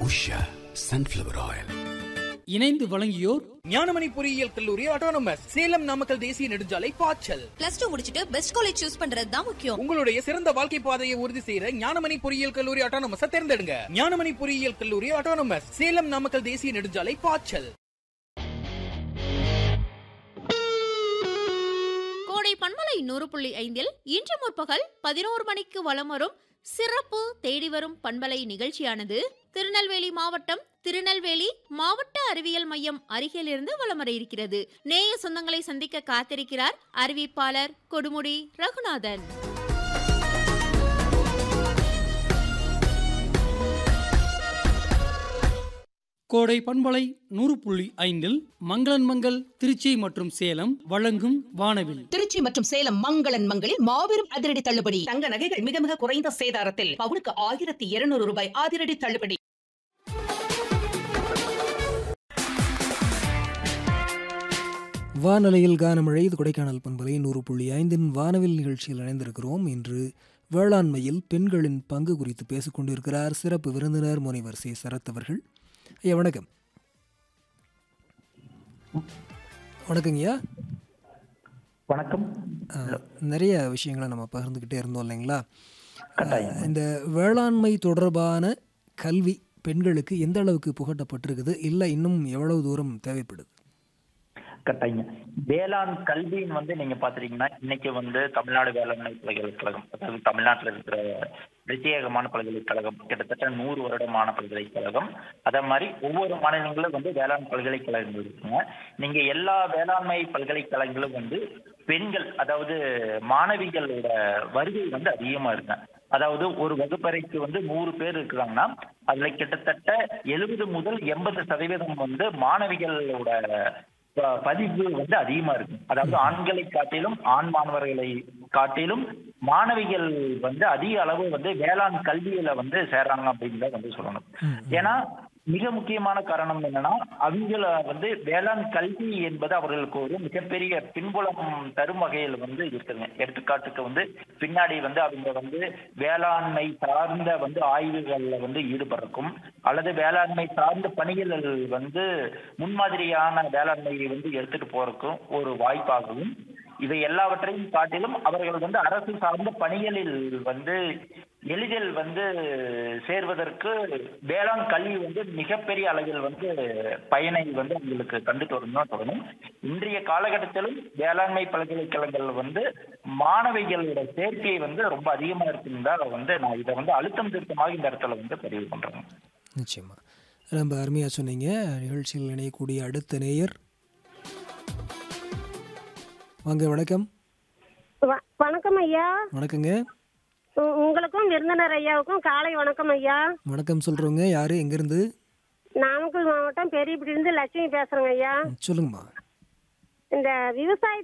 Usha sunflower oil இணைந்து வழங்கியோர் ஞானமணி பொறியியல் கல்லூரி ஆட்டோனமஸ் சேலம் நாமக்கல் தேசிய நெடுஞ்சாலை பாய்ச்சல் பிளஸ் டூ முடிச்சிட்டு பெஸ்ட் காலேஜ் சூஸ் பண்றது தான் முக்கியம் உங்களுடைய சிறந்த வாழ்க்கை பாதையை உறுதி செய்யற ஞானமணி பொறியியல் கல்லூரி ஆட்டோனமஸ் தேர்ந்தெடுங்க ஞானமணி பொறியியல் கல்லூரி ஆட்டோனமஸ் சேலம் நாமக்கல் தேசிய நெடுஞ்சாலை பாய்ச்சல் கோடை பண்பலை நூறு புள்ளி ஐந்தில் இன்று முற்பகல் பதினோரு மணிக்கு வலம் வரும் சிறப்பு தேடி வரும் பண்பலை நிகழ்ச்சியானது திருநெல்வேலி மாவட்டம் திருநெல்வேலி மாவட்ட அறிவியல் மையம் அருகிலிருந்து வலம் வர இருக்கிறது நேய சொந்தங்களை சந்திக்க காத்திருக்கிறார் அறிவிப்பாளர் கொடுமுடி ரகுநாதன் கோடை பண்பலை நூறு புள்ளி ஐந்தில் மங்களன் மங்கள் திருச்சி மற்றும் சேலம் வழங்கும் வானவில் திருச்சி மற்றும் சேலம் மங்களன் மங்களில் மாபெரும் அதிரடி தள்ளுபடி தங்க நகைகள் மிக மிக குறைந்த சேதாரத்தில் பவுனுக்கு ஆயிரத்தி இருநூறு ரூபாய் அதிரடி தள்ளுபடி வானலையில் கானமழை இது கொடைக்கானல் பண்பலை நூறு புள்ளி ஐந்தின் வானவில் நிகழ்ச்சியில் இணைந்திருக்கிறோம் இன்று வேளாண்மையில் பெண்களின் பங்கு குறித்து பேசிக் கொண்டிருக்கிறார் சிறப்பு விருந்தினர் முனைவர் சி சரத் அவர்கள் ஐயா வணக்கம் வணக்கங்கய்யா வணக்கம் ஆ, நிறைய விஷயங்களை நம்ம பகிர்ந்துக்கிட்டே இருந்தோம் இல்லைங்களா கட்டாயம். இந்த வேளாண்மை தொடர்பான கல்வி பெண்களுக்கு எந்த அளவுக்கு புகட்டப்பட்டிருக்குது இல்லை இன்னும் எவ்வளவு தூரம் தேவைப்படுது கட்டாயங்க வேளாண் கல்வின்னு வந்து நீங்க பாத்துட்டீங்கன்னா இன்னைக்கு வந்து தமிழ்நாடு வேளாண்மை பல்கலைக்கழகம் அதாவது தமிழ்நாட்டில் இருக்கிற பிரத்யேகமான பல்கலைக்கழகம் கிட்டத்தட்ட நூறு வருடமான பல்கலைக்கழகம் அதே மாதிரி ஒவ்வொரு மாநிலங்களும் வந்து வேளாண் பல்கலைக்கழகங்கள் இருக்குங்க நீங்க எல்லா வேளாண்மை பல்கலைக்கழகங்களும் வந்து பெண்கள் அதாவது மாணவிகளோட வருகை வந்து அதிகமா இருக்குங்க அதாவது ஒரு வகுப்பறைக்கு வந்து நூறு பேர் இருக்கிறாங்கன்னா அதுல கிட்டத்தட்ட எழுபது முதல் எண்பது சதவீதம் வந்து மாணவிகளோட ப- பதிவு வந்து அதிகமா இருக்கு அதாவது ஆண்களை காட்டிலும் ஆண் மாணவர்களை காட்டிலும் மாணவிகள் வந்து அதிக அளவு வந்து வேளாண் கல்வியில வந்து சேர்றாங்க அப்படின்றத வந்து சொல்லணும் ஏன்னா மிக முக்கியமான காரணம் என்னன்னா அவங்கள வந்து வேளாண் கல்வி என்பது அவர்களுக்கு ஒரு மிகப்பெரிய பின்புலம் தரும் வகையில் வந்து இருக்குங்க எடுத்துக்காட்டுக்கு வந்து பின்னாடி வந்து அவங்க வந்து வேளாண்மை சார்ந்த வந்து ஆய்வுகள்ல வந்து ஈடுபடுறக்கும் அல்லது வேளாண்மை சார்ந்த பணிகளில் வந்து முன்மாதிரியான வேளாண்மையை வந்து எடுத்துட்டு போறதுக்கும் ஒரு வாய்ப்பாகவும் இவை எல்லாவற்றையும் காட்டிலும் அவர்கள் வந்து அரசு சார்ந்த பணிகளில் வந்து எளிதில் வந்து சேர்வதற்கு வேளாண் கல்வி வந்து மிகப்பெரிய அளவில் வந்து பயனை வந்து அவங்களுக்கு கண்டு தொடரணும் தொடரும் இன்றைய காலகட்டத்திலும் வேளாண்மை பல்கலைக்கழகங்கள் வந்து மாணவிகளோட சேர்க்கை வந்து ரொம்ப அதிகமா இருக்குன்னு தான் வந்து நான் இதை வந்து அழுத்தம் திருத்தமாக இந்த இடத்துல வந்து பதிவு பண்றேன் நிச்சயமா ரொம்ப அருமையாக சொன்னீங்க நிகழ்ச்சியில் இணையக்கூடிய அடுத்த நேயர் வாங்க வணக்கம் வ- வணக்கம் ஐயா வணக்கங்க உ- உங்களுக்கும் விருந்தினர் ஐயாவுக்கும் காலை வணக்கம் ஐயா வணக்கம் சொல்கிறவங்க யார் எங்கேருந்து நாமக்கல் மாவட்டம் பெரியபடியிலிருந்து லட்சுமி பேசுறேங்க ஐயா சொல்லுங்கம்மா இந்த விவசாய